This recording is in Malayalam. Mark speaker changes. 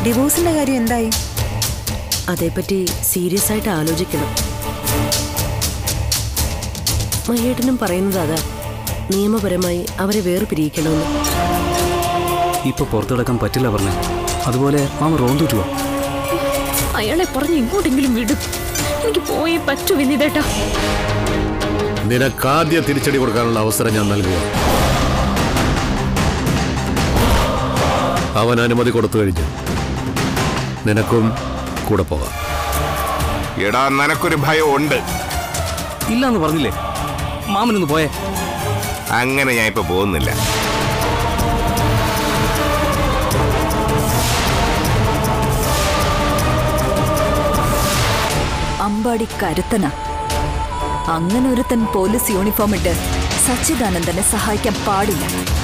Speaker 1: ഡിവോഴ്സിന്റെ കാര്യം എന്തായി
Speaker 2: അതേപ്പറ്റി സീരിയസ് ആയിട്ട് ആലോചിക്കണം മഹേട്ടനും പറയുന്നത് അതാ നിയമപരമായി അവരെ വേർപിരിയിക്കണമെന്ന്
Speaker 3: ഇപ്പൊ പുറത്തു കിടക്കാൻ പറ്റില്ല പറഞ്ഞേ അതുപോലെ മാമ റോന്തൂറ്റുവാ
Speaker 4: അയാളെ പറഞ്ഞ് ഇങ്ങോട്ടെങ്കിലും വിടും എനിക്ക് പോയേ പറ്റൂ വിനിതേട്ടാ
Speaker 5: നിനക്കാദ്യ തിരിച്ചടി കൊടുക്കാനുള്ള അവസരം ഞാൻ നൽകുക അവൻ അനുമതി കൊടുത്തു കഴിഞ്ഞു നിനക്കും കൂടെ പോകാം
Speaker 6: എടാ നിനക്കൊരു ഭയം ഉണ്ട്
Speaker 3: ഇല്ലാന്ന് പറഞ്ഞില്ലേ മാമനൊന്ന് പോയേ
Speaker 6: അങ്ങനെ ഞാൻ ഇപ്പൊ പോകുന്നില്ല
Speaker 7: അമ്പാടി കരുത്തന അങ്ങനെ ഒരുത്തൻ പോലീസ് യൂണിഫോം ഇട്ട് സച്ചിദാനന്ദനെ സഹായിക്കാൻ പാടില്ല